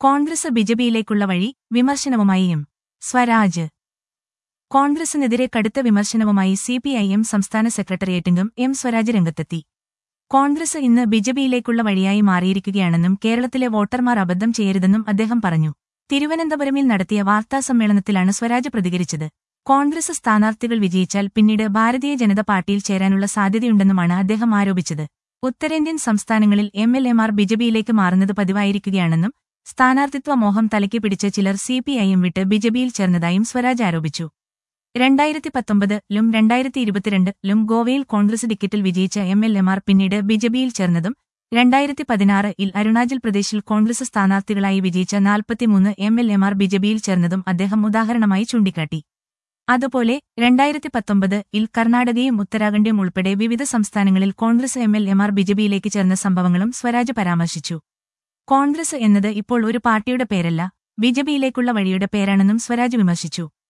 കോൺഗ്രസ് ബിജെപിയിലേക്കുള്ള വഴി വിമർശനവുമായി എം സ്വരാജ് കോൺഗ്രസിനെതിരെ കടുത്ത വിമർശനവുമായി സിപിഐഎം സംസ്ഥാന സെക്രട്ടേറിയറ്റംഗം എം സ്വരാജ് രംഗത്തെത്തി കോൺഗ്രസ് ഇന്ന് ബിജെപിയിലേക്കുള്ള വഴിയായി മാറിയിരിക്കുകയാണെന്നും കേരളത്തിലെ വോട്ടർമാർ അബദ്ധം ചെയ്യരുതെന്നും അദ്ദേഹം പറഞ്ഞു തിരുവനന്തപുരമിൽ നടത്തിയ വാർത്താസമ്മേളനത്തിലാണ് സ്വരാജ് പ്രതികരിച്ചത് കോൺഗ്രസ് സ്ഥാനാർത്ഥികൾ വിജയിച്ചാൽ പിന്നീട് ഭാരതീയ ജനത പാർട്ടിയിൽ ചേരാനുള്ള സാധ്യതയുണ്ടെന്നുമാണ് അദ്ദേഹം ആരോപിച്ചത് ഉത്തരേന്ത്യൻ സംസ്ഥാനങ്ങളിൽ എം എൽ എമാർ ബിജെപിയിലേക്ക് മാറുന്നത് പതിവായിരിക്കുകയാണെന്നും സ്ഥാനാർത്ഥിത്വ മോഹം തലയ്ക്ക് പിടിച്ച് ചിലർ സിപിഐഎം വിട്ട് ബിജെപിയിൽ ചേർന്നതായും സ്വരാജ് ആരോപിച്ചു രണ്ടായിരത്തി പത്തൊമ്പത് ലും രണ്ടായിരത്തി ഇരുപത്തിരണ്ട് ലും ഗോവയിൽ കോൺഗ്രസ് ടിക്കറ്റിൽ വിജയിച്ച എം എൽ എമാർ പിന്നീട് ബിജെപിയിൽ ചേർന്നതും രണ്ടായിരത്തി പതിനാറ് ഇൽ അരുണാചൽ പ്രദേശിൽ കോൺഗ്രസ് സ്ഥാനാർത്ഥികളായി വിജയിച്ച നാൽപ്പത്തിമൂന്ന് എം എൽ എമാർ ബിജെപിയിൽ ചേർന്നതും അദ്ദേഹം ഉദാഹരണമായി ചൂണ്ടിക്കാട്ടി അതുപോലെ രണ്ടായിരത്തി പത്തൊമ്പത് ഇൽ കർണാടകയും ഉത്തരാഖണ്ഡും ഉൾപ്പെടെ വിവിധ സംസ്ഥാനങ്ങളിൽ കോൺഗ്രസ് എം എൽ എമാർ ബിജെപിയിലേക്ക് ചേർന്ന സംഭവങ്ങളും സ്വരാജ് പരാമർശിച്ചു കോൺഗ്രസ് എന്നത് ഇപ്പോൾ ഒരു പാർട്ടിയുടെ പേരല്ല ബിജെപിയിലേക്കുള്ള വഴിയുടെ പേരാണെന്നും സ്വരാജ് വിമർശിച്ചു